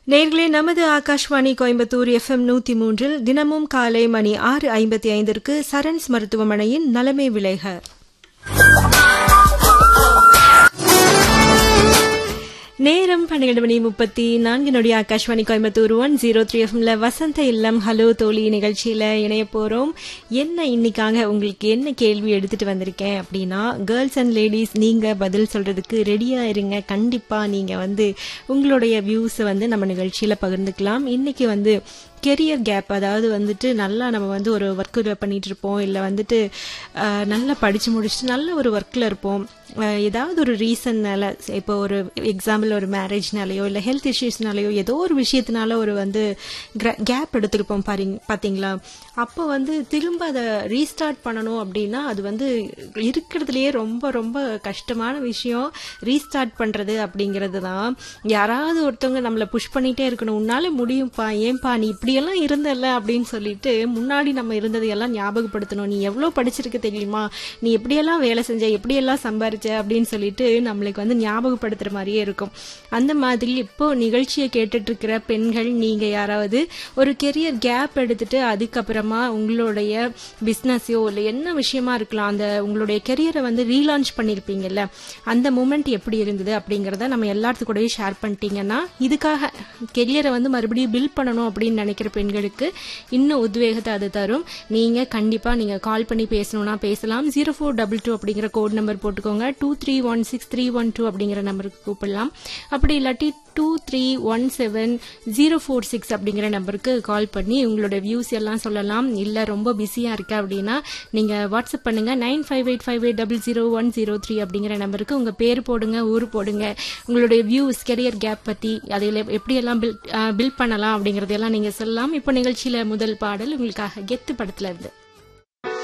நேர்களே நமது ஆகாஷ்வாணி கோயம்புத்தூர் எஃப்எம் நூத்தி மூன்றில் தினமும் காலை மணி ஆறு ஐம்பத்தி ஐந்திற்கு சரண்ஸ் மருத்துவமனையின் நலமே விளைக நேரம் பன்னிரண்டு மணி முப்பத்தி நான்கு நொடி Akashvani Coimbatore one zero three எஃப்எம்ல வசந்த இல்லம் ஹலோ தோழி நிகழ்ச்சியில இணைய போறோம் என்ன இன்னைக்காக உங்களுக்கு என்ன கேள்வி எடுத்துட்டு வந்திருக்கேன் அப்படின்னா கேர்ள்ஸ் அண்ட் லேடிஸ் நீங்க பதில் சொல்றதுக்கு ரெடியா இருங்க கண்டிப்பா நீங்க வந்து உங்களுடைய வியூஸை வந்து நம்ம நிகழ்ச்சியில பகிர்ந்துக்கலாம் இன்னைக்கு வந்து கெரியர் கேப் அதாவது வந்துட்டு நல்லா நம்ம வந்து ஒரு ஒர்க் பண்ணிட்டு இருப்போம் இல்லை வந்துட்டு அஹ், நல்லா படிச்சு முடிச்சுட்டு நல்ல ஒரு ஒர்க்கில் இருப்போம் அஹ், ஏதாவது ஒரு ரீசன்னால இப்போ ஒரு எக்ஸாம்பிள் ஒரு மேரேஜ்னாலேயோ இல்லை ஹெல்த் இஷ்யூஸ்னாலேயோ ஏதோ ஒரு விஷயத்தினால ஒரு வந்து கேப் எடுத்திருப்போம் பாருங்க பார்த்தீங்களா அப்போ வந்து திரும்ப அதை ரீஸ்டார்ட் பண்ணணும் அப்படின்னா அது வந்து இருக்கிறதுலயே ரொம்ப ரொம்ப கஷ்டமான விஷயம் ரீஸ்டார்ட் பண்றது அப்படிங்கிறது தான் யாராவது ஒருத்தவங்க நம்மளை புஷ் பண்ணிட்டே இருக்கணும் உன்னால முடியும்ப்பா ஏன்பா நீ இப்படியெல்லாம் இருந்தல்ல அப்படின்னு சொல்லிட்டு முன்னாடி நம்ம இருந்ததையெல்லாம் ஞாபகப்படுத்தணும் நீ எவ்வளோ படிச்சிருக்க தெரியுமா நீ எப்படியெல்லாம் வேலை செஞ்ச எப்படியெல்லாம் சம்பாரிச்ச அப்படின்னு சொல்லிட்டு நம்மளுக்கு வந்து ஞாபகப்படுத்துற மாதிரியே இருக்கும் அந்த மாதிரி இப்போ நிகழ்ச்சியை கேட்டுட்டு இருக்கிற பெண்கள் நீங்க யாராவது ஒரு கெரியர் கேப் எடுத்துட்டு அதுக்கப்புறமா உங்களுடைய பிஸ்னஸையோ இல்லை என்ன விஷயமா இருக்கலாம் அந்த உங்களுடைய கெரியரை வந்து ரீலான்ச் பண்ணியிருப்பீங்கல்ல அந்த மூமெண்ட் எப்படி இருந்தது அப்படிங்கிறத நம்ம எல்லாத்து கூடயும் ஷேர் பண்ணிட்டீங்கன்னா இதுக்காக கெரியரை வந்து மறுபடியும் பில்ட் பண்ணணும் அப்படின்னு நினைக்கிற பெண்களுக்கு இன்னும் உத்வேகத்தை அது தரும் நீங்க கண்டிப்பா நீங்க கால் பண்ணி பேசணும்னா பேசலாம் ஜீரோ ஃபோர் டபுள் டூ அப்படிங்கிற கோட் நம்பர் போட்டுக்கோங்க two three one six three one two அப்படிங்கிற நம்பருக்கு கூப்பிடலாம் அப்படி இல்லாட்டி two three one seven zero four six அப்படிங்கிற நம்பருக்கு கால் பண்ணி உங்களோட வியூஸ் எல்லாம் சொல்லலாம் இல்லை ரொம்ப பிஸியாக இருக்க அப்படின்னா நீங்கள் வாட்ஸ்அப் பண்ணுங்க nine five eight five eight double zero one zero three அப்படிங்கிற நம்பருக்கு உங்கள் பேர் போடுங்க ஊர் போடுங்க உங்களுடைய வியூஸ் கெரியர் கேப் பற்றி அதில் எப்படியெல்லாம் பில் பில்ட் பண்ணலாம் அப்படிங்கிறதையெல்லாம் நீங்கள் சொல்லலாம் இப்போ நிகழ்ச்சியில் முதல் பாடல் உங்களுக்காக கெத்து படத்துல இருந்து